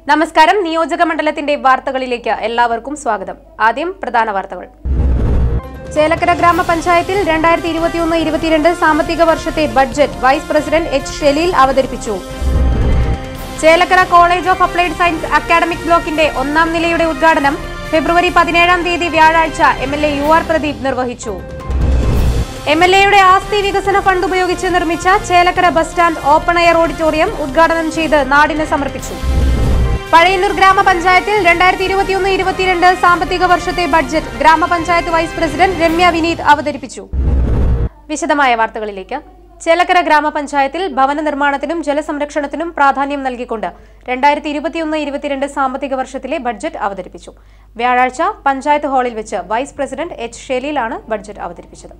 നമസ്കാരം നിയോജക മണ്ഡലത്തിന്റെ വാർത്തകളിലേക്ക് എല്ലാവർക്കും സ്വാഗതം ആദ്യം പ്രധാന വാർത്തകൾ ചേലക്കര ഗ്രാമപഞ്ചായത്തിൽ രണ്ടായിരത്തി ഇരുപത്തിയൊന്ന് ഇരുപത്തിരണ്ട് സാമ്പത്തിക വർഷത്തെ budget vice president H Shelil അവതരിപ്പിച്ചു Chelakkara college of applied science academic ബ്ലോക്കിന്റെ ഒന്നാം നിലയുടെ ഉദ്ഘാടനം ഫെബ്രുവരി പതിനേഴാം തീയതി വ്യാഴാഴ്ച M L A U R Pradeep നിർവഹിച്ചു എം എൽ എയുടെ ആസ്തി വികസന ഫണ്ട് ഉപയോഗിച്ച് നിർമ്മിച്ച Chelakkara bus stand open air auditorium ഉദ്ഘാടനം ചെയ്ത് നാടിന് സമർപ്പിച്ചു പഴയന്നൂർ ഗ്രാമപഞ്ചായത്തിൽ രണ്ടായിരത്തി ഇരുപത്തിയൊന്ന് ഇരുപത്തിരണ്ട് സാമ്പത്തിക വർഷത്തെ ബഡ്ജറ്റ് ഗ്രാമപഞ്ചായത്ത് വൈസ് പ്രസിഡന്റ് രമ്യ വിനീത് അവതരിപ്പിച്ചു വിശദമായ വാർത്തകളിലേക്ക് ചേലക്കര ഗ്രാമപഞ്ചായത്തിൽ ഭവന നിർമ്മാണത്തിനും ജലസംരക്ഷണത്തിനും പ്രാധാന്യം നൽകിക്കൊണ്ട് രണ്ടായിരത്തി ഇരുപത്തിയൊന്ന് ഇരുപത്തിരണ്ട് സാമ്പത്തിക വർഷത്തിലെ ബഡ്ജറ്റ് അവതരിപ്പിച്ചു വ്യാഴാഴ്ച പഞ്ചായത്ത് ഹാളിൽ വെച്ച് വൈസ് പ്രസിഡന്റ് എച്ച് ഷെലീലാണ് ബഡ്ജറ്റ് അവതരിപ്പിച്ചത്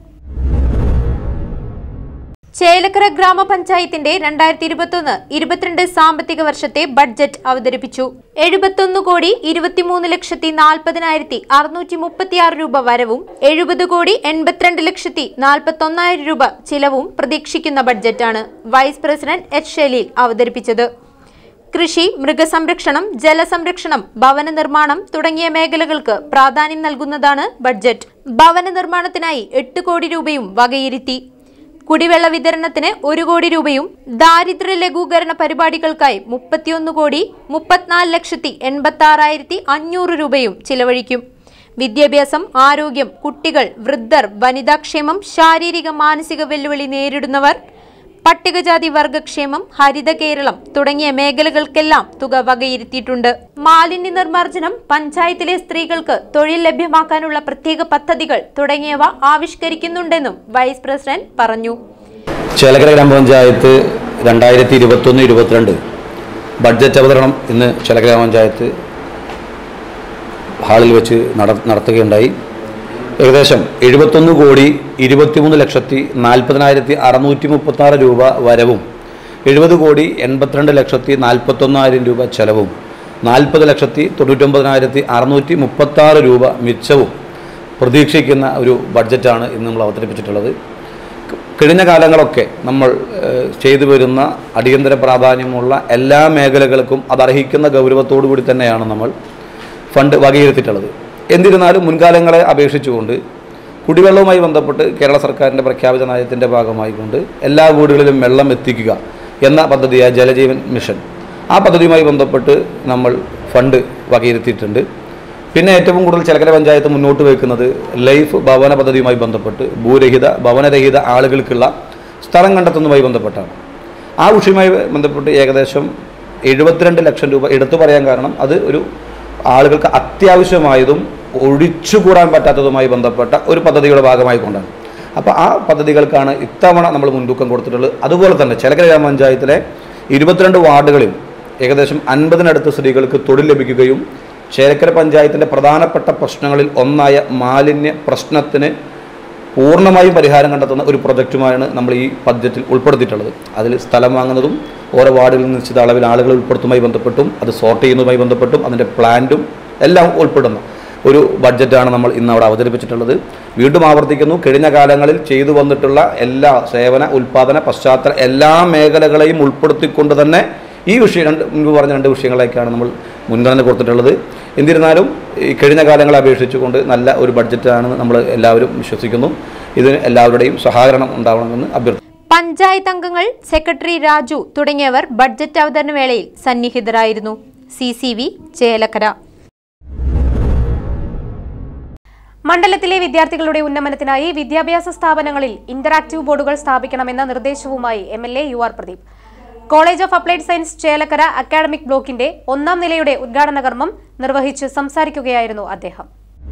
ചേലക്കര ഗ്രാമപഞ്ചായത്തിന്റെ രണ്ടായിരത്തി ഇരുപത്തൊന്ന് ഇരുപത്തിരണ്ട് സാമ്പത്തിക വർഷത്തെ ബഡ്ജറ്റ് അവതരിപ്പിച്ചു എഴുപത്തൊന്ന് കോടി ഇരുപത്തിമൂന്ന് ലക്ഷത്തി നാൽപ്പതിനായിരത്തി അറുന്നൂറ്റി മുപ്പത്തിയാറ് രൂപ വരവും എഴുപത് കോടി എൺപത്തിരണ്ട് ലക്ഷത്തി നാൽപ്പത്തൊന്നായിരം രൂപ ചിലവും പ്രതീക്ഷിക്കുന്ന ബഡ്ജറ്റാണ് വൈസ് പ്രസിഡന്റ് എച്ച് ഷെലീൽ അവതരിപ്പിച്ചത് കൃഷി മൃഗസംരക്ഷണം ജലസംരക്ഷണം ഭവന നിർമ്മാണം തുടങ്ങിയ മേഖലകൾക്ക് പ്രാധാന്യം നൽകുന്നതാണ് ബഡ്ജറ്റ് ഭവന നിർമ്മാണത്തിനായി എട്ട് കോടി രൂപയും വകയിരുത്തി കുടിവെള്ള വിതരണത്തിന് ഒരു കോടി രൂപയും ദാരിദ്ര്യ ലഘൂകരണ പരിപാടികൾക്കായി മുപ്പത്തിയൊന്ന് കോടി മുപ്പത്തിനാല് ലക്ഷത്തി എൺപത്തി ആറായിരത്തി അഞ്ഞൂറ് രൂപയും ചിലവഴിക്കും വിദ്യാഭ്യാസം ആരോഗ്യം കുട്ടികൾ വൃദ്ധർ വനിതാക്ഷേമം ശാരീരിക മാനസിക വെല്ലുവിളി നേരിടുന്നവർ പട്ടികജാതി വർഗക്ഷേമം ഹരിത കേരളം തുടങ്ങിയ മേഖലകൾക്കെല്ലാം തുക വകയിരുത്തിയിട്ടുണ്ട് മാലിന്യ നിർമ്മാർജ്ജനം പഞ്ചായത്തിലെ സ്ത്രീകൾക്ക് തൊഴിൽ ലഭ്യമാക്കാനുള്ള പ്രത്യേക പദ്ധതികൾ തുടങ്ങിയവ ആവിഷ്കരിക്കുന്നുണ്ടെന്നും വൈസ് പ്രസിഡന്റ് പറഞ്ഞു ചേലക്കര ഗ്രാമപഞ്ചായത്ത് രണ്ടായിരത്തി ഇരുപത്തൊന്ന് ഇരുപത്തിരണ്ട് ബഡ്ജറ്റ് അവതരണം ഇന്ന് ചേലക്കര ഗ്രാമപഞ്ചായത്ത് ഹാളിൽ വെച്ച് നട നടത്തുകയുണ്ടായി ഏകദേശം എഴുപത്തൊന്ന് കോടി ഇരുപത്തിമൂന്ന് ലക്ഷത്തി നാൽപ്പതിനായിരത്തി അറുന്നൂറ്റി മുപ്പത്താറ് രൂപ വരവും എഴുപത് കോടി എൺപത്തിരണ്ട് ലക്ഷത്തി നാൽപ്പത്തൊന്നായിരം രൂപ ചെലവും നാൽപ്പത് ലക്ഷത്തി തൊണ്ണൂറ്റൊമ്പതിനായിരത്തി അറുന്നൂറ്റി മുപ്പത്താറ് രൂപ മിച്ചവും പ്രതീക്ഷിക്കുന്ന ഒരു ബഡ്ജറ്റാണ് ഇന്ന് നമ്മൾ അവതരിപ്പിച്ചിട്ടുള്ളത് കഴിഞ്ഞ കാലങ്ങളൊക്കെ നമ്മൾ ഏഹ്, ചെയ്തു വരുന്ന അടിയന്തര പ്രാധാന്യമുള്ള എല്ലാ മേഖലകൾക്കും അതർഹിക്കുന്ന ഗൗരവത്തോടു കൂടി തന്നെയാണ് നമ്മൾ ഫണ്ട് വകയിരുത്തിയിട്ടുള്ളത് എന്നിരുന്നാലും മുൻകാലങ്ങളെ അപേക്ഷിച്ചുകൊണ്ട് കുടിവെള്ളവുമായി ബന്ധപ്പെട്ട് കേരള സർക്കാരിൻ്റെ പ്രഖ്യാപിത നയത്തിൻ്റെ ഭാഗമായിക്കൊണ്ട് എല്ലാ വീടുകളിലും വെള്ളം എത്തിക്കുക എന്ന പദ്ധതിയായ ജലജീവൻ മിഷൻ ആ പദ്ധതിയുമായി ബന്ധപ്പെട്ട് നമ്മൾ ഫണ്ട് വകയിരുത്തിയിട്ടുണ്ട് പിന്നെ ഏറ്റവും കൂടുതൽ ചേലക്കര പഞ്ചായത്ത് മുന്നോട്ട് വയ്ക്കുന്നത് ലൈഫ് ഭവന പദ്ധതിയുമായി ബന്ധപ്പെട്ട് ഭൂരഹിത ഭവനരഹിത ആളുകൾക്കുള്ള സ്ഥലം കണ്ടെത്തുന്നതുമായി ബന്ധപ്പെട്ടാണ് ആ വിഷയവുമായി ബന്ധപ്പെട്ട് ഏകദേശം എഴുപത്തിരണ്ട് ലക്ഷം രൂപ എടുത്തു പറയാൻ കാരണം അത് ഒരു ആളുകൾക്ക് അത്യാവശ്യമായതും ഒഴിച്ചുകൂടാൻ പറ്റാത്തതുമായി ബന്ധപ്പെട്ട ഒരു പദ്ധതിയുടെ ഭാഗമായി കൊണ്ടാണ് അപ്പോൾ ആ പദ്ധതികൾക്കാണ് ഇത്തവണ നമ്മൾ മുൻതൂക്കം കൊടുത്തിട്ടുള്ളത് അതുപോലെ തന്നെ ചേലക്കര ഗ്രാമപഞ്ചായത്തിലെ ഇരുപത്തിരണ്ട് വാർഡുകളിൽ ഏകദേശം അൻപതിനടുത്ത് സ്ത്രീകൾക്ക് തൊഴിൽ ലഭിക്കുകയും ചേലക്കര പഞ്ചായത്തിൻ്റെ പ്രധാനപ്പെട്ട പ്രശ്നങ്ങളിൽ ഒന്നായ മാലിന്യ പ്രശ്നത്തിന് പൂർണ്ണമായും പരിഹാരം കണ്ടെത്തുന്ന ഒരു പ്രൊജക്റ്റുമായാണ് നമ്മൾ ഈ ബഡ്ജറ്റിൽ ഉൾപ്പെടുത്തിയിട്ടുള്ളത് അതിൽ സ്ഥലം വാങ്ങുന്നതും ഓരോ വാർഡിൽ നിശ്ചിത അളവിൽ ആളുകൾ ഉൾപ്പെടുത്തുന്നതുമായി ബന്ധപ്പെട്ടും അത് സോർട്ട് ചെയ്യുന്നതുമായി ബന്ധപ്പെട്ടും അതിൻ്റെ പ്ലാന്റും എല്ലാം ഉൾപ്പെടുന്ന ഒരു ബഡ്ജറ്റാണ് നമ്മൾ ഇന്ന് അവിടെ അവതരിപ്പിച്ചിട്ടുള്ളത് വീണ്ടും ആവർത്തിക്കുന്നു കഴിഞ്ഞ കാലങ്ങളിൽ ചെയ്തു വന്നിട്ടുള്ള എല്ലാ സേവന ഉൽപ്പാദന പശ്ചാത്തല എല്ലാ മേഖലകളെയും ഉൾപ്പെടുത്തിക്കൊണ്ട് തന്നെ ഈ വിഷയം രണ്ട് മുൻപ് പറഞ്ഞ രണ്ട് വിഷയങ്ങളിലേക്കാണ് നമ്മൾ മുൻഗണന കൊടുത്തിട്ടുള്ളത് എന്നിരുന്നാലും ഈ കഴിഞ്ഞ കാലങ്ങളെ അപേക്ഷിച്ചുകൊണ്ട് നല്ല ഒരു ബഡ്ജറ്റാണെന്ന് നമ്മൾ എല്ലാവരും വിശ്വസിക്കുന്നു ഇതിന് എല്ലാവരുടെയും സഹകരണം ഉണ്ടാവണമെന്ന് അഭ്യർത്ഥിക്കുന്നു പഞ്ചായത്ത് അംഗങ്ങൾ സെക്രട്ടറി രാജു തുടങ്ങിയവർ ബഡ്ജറ്റ് അവതരണ വേളയിൽ സന്നിഹിതരായിരുന്നു സി സി വി ചേലക്കര മണ്ഡലത്തിലെ വിദ്യാർത്ഥികളുടെ ഉന്നമനത്തിനായി വിദ്യാഭ്യാസ സ്ഥാപനങ്ങളിൽ ഇന്ററാക്റ്റീവ് ബോർഡുകൾ സ്ഥാപിക്കണമെന്ന നിർദ്ദേശവുമായി M L A U R Pradeep college of applied science Chelakkara academic ബ്ലോക്കിന്റെ ഒന്നാം നിലയുടെ ഉദ്ഘാടന കർമ്മം നിർവഹിച്ച് സംസാരിക്കുകയായിരുന്നു അദ്ദേഹം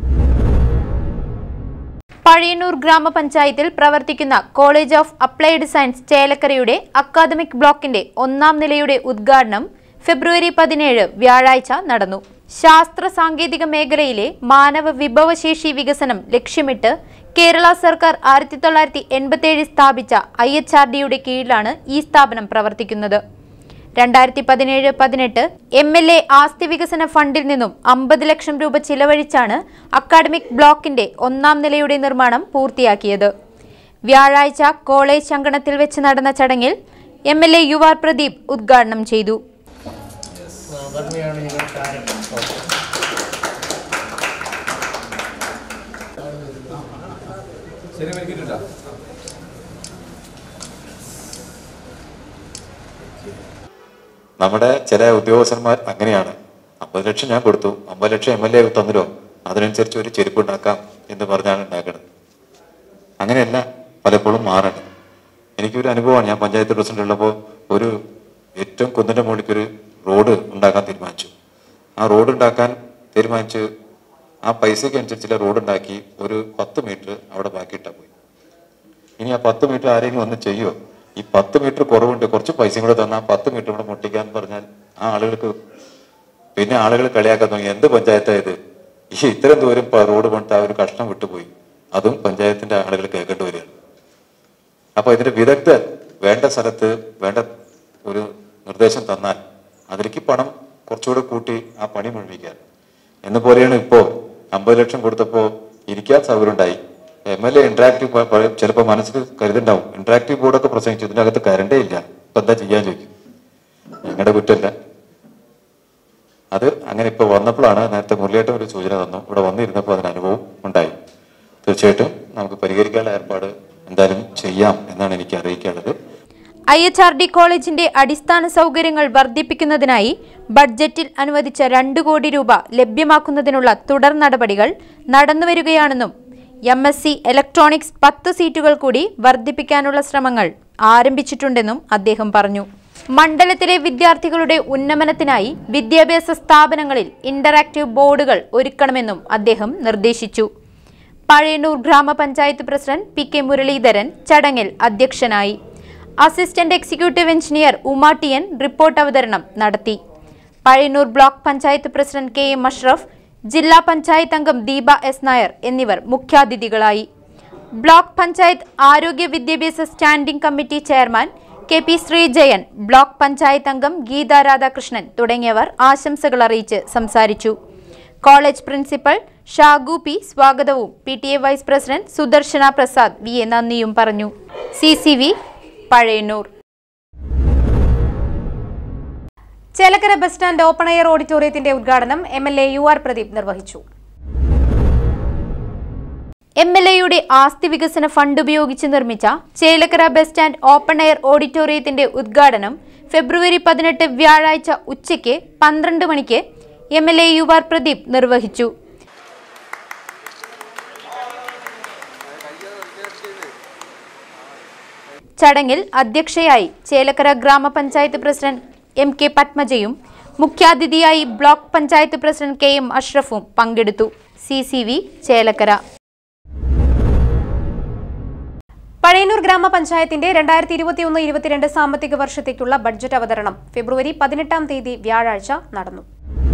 പഴയന്നൂർ ഗ്രാമപഞ്ചായത്തിൽ പ്രവർത്തിക്കുന്ന കോളേജ് ഓഫ് അപ്ലൈഡ് സയൻസ് ചേലക്കരയുടെ അക്കാദമിക് ബ്ലോക്കിന്റെ ഒന്നാം നിലയുടെ ഉദ്ഘാടനം ഫെബ്രുവരി പതിനേഴ് വ്യാഴാഴ്ച നടന്നു ശാസ്ത്ര സാങ്കേതിക മേഖലയിലെ മാനവ വിഭവശേഷി വികസനം ലക്ഷ്യമിട്ട് കേരള സർക്കാർ ആയിരത്തി തൊള്ളായിരത്തി എൺപത്തിയേഴിൽ സ്ഥാപിച്ച ഐ എച്ച് ആർ ഡിയുടെ കീഴിലാണ് ഈ സ്ഥാപനം പ്രവർത്തിക്കുന്നത് രണ്ടായിരത്തി പതിനേഴ് പതിനെട്ട് എം എൽ എ ആസ്തി വികസന ഫണ്ടിൽ നിന്നും അമ്പത് ലക്ഷം രൂപ ചിലവഴിച്ചാണ് അക്കാഡമിക് ബ്ലോക്കിന്റെ ഒന്നാം നിലയുടെ നിർമ്മാണം പൂർത്തിയാക്കിയത് വ്യാഴാഴ്ച കോളേജ് അങ്കണത്തിൽ വെച്ച് നടന്ന ചടങ്ങിൽ M L A U R Pradeep ഉദ്ഘാടനം ചെയ്തു ഓർമ്മയാണ് ഞങ്ങൾ കാരണം ശരി മേടിക്കിട്ടാ നമ്മുടെ ചില ഉദ്യോഗസ്ഥന്മാർ അങ്ങനെയാണ് അമ്പത് ലക്ഷം ഞാൻ കൊടുത്തു അമ്പത് ലക്ഷം എം എൽ എ തന്നിരോ അതിനനുസരിച്ച് ഒരു ചെരുപ്പ് ഉണ്ടാക്കാം എന്ന് പറഞ്ഞാണ് ഉണ്ടാക്കുന്നത് അങ്ങനെയല്ല പലപ്പോഴും മാറണം എനിക്കൊരു അനുഭവമാണ് ഞാൻ പഞ്ചായത്ത് പ്രസിഡന്റ് ഉള്ളപ്പോൾ ഒരു ഏറ്റവും കുന്നിൻ്റെ മുകളിലേക്കൊരു റോഡ് ഉണ്ടാക്കാൻ തീരുമാനിച്ചു ആ റോഡ് ഉണ്ടാക്കാൻ തീരുമാനിച്ച് ആ പൈസയ്ക്ക് അനുസരിച്ചുള്ള റോഡ് ഉണ്ടാക്കി ഒരു പത്ത് മീറ്റർ അവിടെ ബാക്കിയിട്ടാ പോയി ഇനി ആ പത്ത് മീറ്റർ ആരെങ്കിലും ഒന്ന് ചെയ്യുമോ ഈ പത്ത് മീറ്റർ കുറവുണ്ട് കുറച്ച് പൈസയും കൂടെ തന്നാൽ പത്ത് മീറ്റർ കൂടെ മുട്ടിക്കാൻ പറഞ്ഞാൽ ആ ആളുകൾക്ക് പിന്നെ ആളുകൾ കളിയാക്കാൻ തുടങ്ങി എന്ത് പഞ്ചായത്തായത് ഈ ഇത്രയും ദൂരം പ- റോഡ് പണിട്ട് ആ ഒരു കഷ്ണം വിട്ടുപോയി അതും പഞ്ചായത്തിന്റെ ആളുകൾ കേൾക്കേണ്ടി വരികയാണ് അപ്പൊ ഇതിന്റെ വിദഗ്ധർ വേണ്ട സ്ഥലത്ത് വേണ്ട ഒരു നിർദ്ദേശം തന്നാൽ അതിലേക്ക് പണം കുറച്ചുകൂടെ കൂട്ടി ആ പണി മുഴുമിക്കാൻ എന്ന പോലെയാണ് ഇപ്പോ അമ്പത് ലക്ഷം കൊടുത്തപ്പോ ഇരിക്കാൻ സൗകര്യം ഉണ്ടായി എം എൽ എ ഇന്ററാക്റ്റീവ് ചിലപ്പോൾ മനസ്സിൽ കരുതുണ്ടാവും ഇന്ററാക്റ്റീവ് ബോർഡൊക്കെ പ്രസംഗിച്ചു ഇതിനകത്ത് കരണ്ടേ ഇല്ല ഇപ്പൊ എന്താ ചെയ്യാൻ ചോദിക്കും ഞങ്ങളുടെ കുറ്റമല്ല അത് അങ്ങനെ ഇപ്പൊ വന്നപ്പോഴാണ് നേരത്തെ മുരളിയേട്ടൻ ഒരു സൂചന തന്നു ഇവിടെ വന്നിരുന്നപ്പോൾ അതിന് അനുഭവം ഉണ്ടായി തീർച്ചയായിട്ടും നമുക്ക് പരിഹരിക്കാനുള്ള ഏർപ്പാട് എന്തായാലും ചെയ്യാം എന്നാണ് എനിക്ക് അറിയിക്കാനുള്ളത് ഐ എച്ച് ആർ ഡി കോളേജിന്റെ അടിസ്ഥാന സൗകര്യങ്ങൾ വർദ്ധിപ്പിക്കുന്നതിനായി ബഡ്ജറ്റിൽ അനുവദിച്ച രണ്ട് കോടി രൂപ ലഭ്യമാക്കുന്നതിനുള്ള തുടർ നടപടികൾ നടന്നുവരികയാണെന്നും എം എസ് സി ഇലക്ട്രോണിക്സ് പത്ത് സീറ്റുകൾ കൂടി വർദ്ധിപ്പിക്കാനുള്ള ശ്രമങ്ങൾ ആരംഭിച്ചിട്ടുണ്ടെന്നും അദ്ദേഹം പറഞ്ഞു മണ്ഡലത്തിലെ വിദ്യാർത്ഥികളുടെ ഉന്നമനത്തിനായി വിദ്യാഭ്യാസ സ്ഥാപനങ്ങളിൽ ഇന്ററാക്റ്റീവ് ബോർഡുകൾ ഒരുക്കണമെന്നും അദ്ദേഹം നിർദ്ദേശിച്ചു പഴയന്നൂർ ഗ്രാമപഞ്ചായത്ത് പ്രസിഡന്റ് പി കെ മുരളീധരൻ ചടങ്ങിൽ അധ്യക്ഷനായി assistant executive engineer Umattiyan report അവതരണം നടത്തി Pazhayannur block panchayat president K M Ashraf ജില്ലാ പഞ്ചായത്ത് അംഗം ദീപ എസ് നായർ എന്നിവർ മുഖ്യാതിഥികളായി ബ്ലോക്ക് പഞ്ചായത്ത് ആരോഗ്യ വിദ്യാഭ്യാസ standing committee chairman K P Sreejayan block panchayat അംഗം ഗീത രാധാകൃഷ്ണൻ തുടങ്ങിയവർ ആശംസകൾ അറിയിച്ച് സംസാരിച്ചു കോളേജ് പ്രിൻസിപ്പൽ ഷാഗു പി സ്വാഗതവും P T A vice president Sudarshana Prasad V A നന്ദിയും പറഞ്ഞു C C V Pazhayannur Chelakkara bus stand open air ഓഡിറ്റോറിയത്തിന്റെ ഉദ്ഘാടനം M L A U R Pradeep നിർവഹിച്ചു എം എൽ എയുടെ ആസ്തി വികസന ഫണ്ട് ഉപയോഗിച്ച് നിർമ്മിച്ച Chelakkara bus stand open air ഓഡിറ്റോറിയത്തിന്റെ ഉദ്ഘാടനം ഫെബ്രുവരി പതിനെട്ട് വ്യാഴാഴ്ച ഉച്ചയ്ക്ക് പന്ത്രണ്ട് മണിക്ക് M L A U R Pradeep നിർവഹിച്ചു ചടങ്ങിൽ അധ്യക്ഷയായി ചേലക്കര ഗ്രാമപഞ്ചായത്ത് പ്രസിഡന്റ് എം കെ പത്മജയും മുഖ്യാതിഥിയായി block panchayat president K M അഷ്റഫും പങ്കെടുത്തു C C V Chelakkara Pazhayannur ഗ്രാമപഞ്ചായത്തിന്റെ രണ്ടായിരത്തി ഇരുപത്തിയൊന്ന് ഇരുപത്തിരണ്ട് സാമ്പത്തിക വർഷത്തേക്കുള്ള ബഡ്ജറ്റ് അവതരണം ഫെബ്രുവരി പതിനെട്ടാം തീയതി വ്യാഴാഴ്ച നടന്നു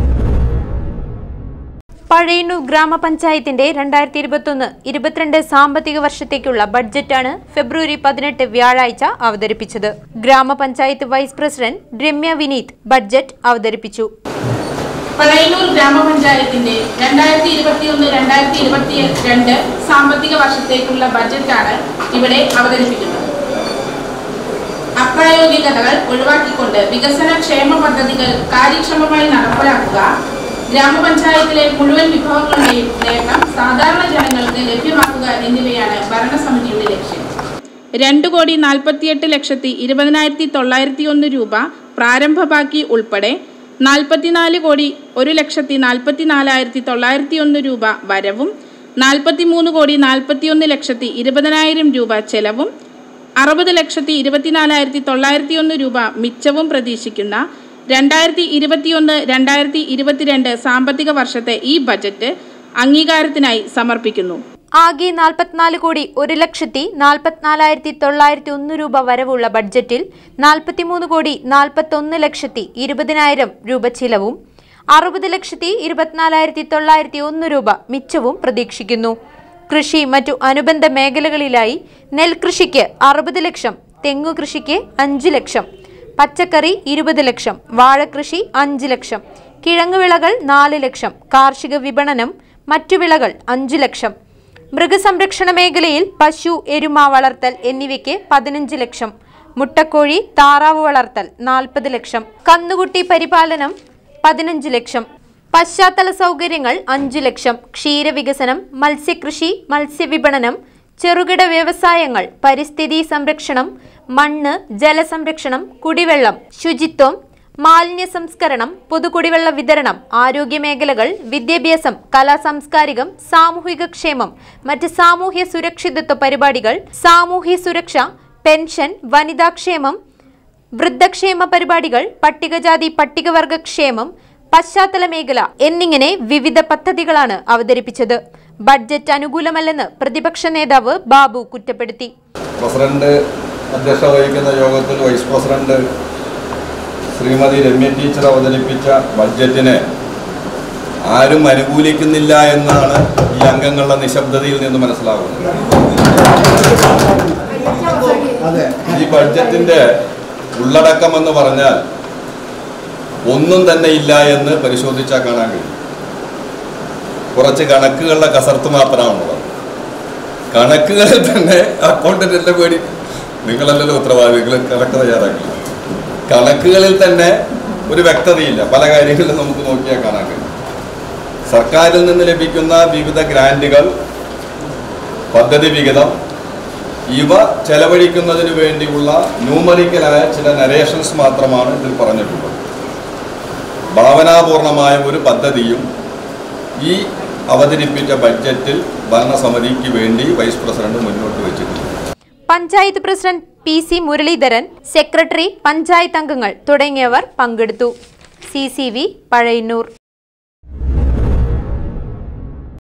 പഴയന്നൂർ ഗ്രാമപഞ്ചായത്തിന്റെ രണ്ടായിരത്തി ഇരുപത്തൊന്ന് ഇരുപത്തിരണ്ട് സാമ്പത്തിക വർഷത്തേക്കുള്ള ബഡ്ജറ്റാണ് ഫെബ്രുവരി പതിനെട്ട് വ്യാഴാഴ്ച അവതരിപ്പിച്ചത് ഗ്രാമപഞ്ചായത്ത് vice president Ramya Vineeth budget അവതരിപ്പിച്ചു പഴയന്നൂർ ഗ്രാമപഞ്ചായത്തിന്റെ രണ്ടായിരത്തി ഇരുപത്തിയൊന്ന് രണ്ടായിരത്തി ഇരുപത്തി രണ്ട് സാമ്പത്തിക വർഷത്തേക്കുള്ള ബജറ്റാണ് ഇവിടെ അവതരിപ്പിക്കുന്നത് അപ്രായോഗികതകൾ ഒഴിവാക്കിക്കൊണ്ട് വികസന ക്ഷേമ പദ്ധതികൾ കാര്യക്ഷമമായി നടപ്പിലാക്കുക ഗ്രാമപഞ്ചായത്തിലെ മുഴുവൻ വിഭവങ്ങളുടെയും നേട്ടം സാധാരണ ജനങ്ങൾക്ക് ലഭ്യമാക്കുക എന്നിവയാണ് ഭരണസമിതിയുടെ ലക്ഷ്യം രണ്ട് കോടി നാൽപ്പത്തിയെട്ട് ലക്ഷത്തി ഇരുപതിനായിരത്തി തൊള്ളായിരത്തി ഒന്ന് രൂപ പ്രാരംഭ ബാക്കി ഉൾപ്പെടെ നാൽപ്പത്തിനാല് കോടി ഒരു ലക്ഷത്തി നാൽപ്പത്തി നാലായിരത്തി തൊള്ളായിരത്തി ഒന്ന് രൂപ വരവും നാൽപ്പത്തിമൂന്ന് കോടി നാൽപ്പത്തിയൊന്ന് ലക്ഷത്തി ഇരുപതിനായിരം രൂപ ചെലവും അറുപത് ലക്ഷത്തി ഇരുപത്തിനാലായിരത്തി തൊള്ളായിരത്തി ഒന്ന് രൂപ മിച്ചവും പ്രതീക്ഷിക്കുന്ന രണ്ടായിരത്തി ഇരുപത്തിയൊന്ന് രണ്ടായിരത്തി ഇരുപത്തിരണ്ട് സാമ്പത്തിക വർഷത്തെ ഈ ബജറ്റ് അംഗീകാരത്തിനായി സമർപ്പിക്കുന്നു ആകെ നാൽപ്പത്തിനാല് കോടി ഒരു ലക്ഷത്തി നാൽപ്പത്തിനാലായിരത്തി തൊള്ളായിരത്തി ഒന്ന് രൂപ വരവുള്ള ബഡ്ജറ്റിൽ നാൽപ്പത്തിമൂന്ന് കോടി നാൽപ്പത്തൊന്ന് ലക്ഷത്തി ഇരുപതിനായിരം രൂപ ചിലവും അറുപത് ലക്ഷത്തി ഇരുപത്തിനാലായിരത്തി തൊള്ളായിരത്തി ഒന്ന് രൂപ മിച്ചവും പ്രതീക്ഷിക്കുന്നു കൃഷി മറ്റു അനുബന്ധ മേഖലകളിലായി നെൽകൃഷിക്ക് അറുപത് ലക്ഷം തെങ്ങു കൃഷിക്ക് അഞ്ച് ലക്ഷം പച്ചക്കറി ഇരുപത് ലക്ഷം വാഴകൃഷി അഞ്ച് ലക്ഷം കിഴങ്ങുവിളകൾ നാല് ലക്ഷം കാർഷിക വിപണനം മറ്റു വിളകൾ അഞ്ചു ലക്ഷം മൃഗസംരക്ഷണ മേഖലയിൽ പശു എരുമ വളർത്തൽ എന്നിവയ്ക്ക് പതിനഞ്ച് ലക്ഷം മുട്ടക്കോഴി താറാവ് വളർത്തൽ നാൽപ്പത് ലക്ഷം കന്നുകുട്ടി പരിപാലനം പതിനഞ്ച് ലക്ഷം പശ്ചാത്തല സൗകര്യങ്ങൾ അഞ്ചു ലക്ഷം ക്ഷീരവികസനം മത്സ്യകൃഷി മത്സ്യവിപണനം ചെറുകിട വ്യവസായങ്ങൾ പരിസ്ഥിതി സംരക്ഷണം മണ്ണ് ജലസംരക്ഷണം കുടിവെള്ളം ശുചിത്വം മാലിന്യ സംസ്കരണം പൊതുകുടിവെള്ള വിതരണം ആരോഗ്യ മേഖലകൾ വിദ്യാഭ്യാസം കലാ സാംസ്കാരികം സാമൂഹിക ക്ഷേമം മറ്റ് സാമൂഹ്യ സുരക്ഷിതത്വ പരിപാടികൾ സാമൂഹ്യ സുരക്ഷ പെൻഷൻ വനിതാക്ഷേമം വൃദ്ധക്ഷേമ പരിപാടികൾ പട്ടികജാതി പട്ടികവർഗ ക്ഷേമം പശ്ചാത്തല മേഖല എന്നിങ്ങനെ വിവിധ പദ്ധതികളാണ് അവതരിപ്പിച്ചത് ബഡ്ജറ്റ് അനുകൂലമല്ലെന്ന് പ്രതിപക്ഷ നേതാവ് ബാബു കുറ്റപ്പെടുത്തി പ്രസിഡന്റ് അധ്യക്ഷത വഹിക്കുന്ന യോഗത്തിൽ vice president Shrimati Ramya teacher അവതരിപ്പിച്ച ബഡ്ജറ്റിനെ ആരും അനുകൂലിക്കുന്നില്ല എന്നാണ് ഈ അംഗങ്ങളുടെ നിശബ്ദതയിൽ നിന്ന് മനസ്സിലാകുന്നത് ഈ ബഡ്ജറ്റിന്റെ ഉള്ളടക്കം എന്ന് പറഞ്ഞാൽ ഒന്നും തന്നെ ഇല്ല എന്ന് പരിശോധിച്ചാൽ കാണാൻ കഴിയും കുറച്ച് കണക്കുകളുടെ കസർത്ത് മാത്രമാണുള്ളത് കണക്കുകളിൽ തന്നെ അക്കൗണ്ടന്റിന്റെ പേടി നിങ്ങളല്ലല്ലോ ഉത്തരവാദികൾ കണക്ക് തയ്യാറാക്കി കണക്കുകളിൽ തന്നെ ഒരു വ്യക്തതയില്ല പല കാര്യങ്ങളിലും നമുക്ക് നോക്കിയാൽ കാണാൻ കഴിയും സർക്കാരിൽ നിന്ന് ലഭിക്കുന്ന വിവിധ ഗ്രാൻറ്റുകൾ പദ്ധതി വിഹിതം ഇവ ചെലവഴിക്കുന്നതിന് വേണ്ടിയുള്ള ന്യൂമറിക്കലായ ചില നരേഷൻസ് മാത്രമാണ് ഇതിൽ പറഞ്ഞിട്ടുള്ളത് ഭാവനാപൂർണമായ ഒരു പദ്ധതിയും ഈ അവതരിപ്പിച്ച ബഡ്ജറ്റിൽ ഭരണസമിതിക്ക് വേണ്ടി വൈസ് പ്രസിഡന്റ് മുന്നോട്ട് വെച്ചിട്ടുണ്ട് panchayat president P C Muraleedharan secretary panchayat അംഗങ്ങൾ തുടങ്ങിയവർ പങ്കെടുത്തു സി സി വി പഴയന്നൂർ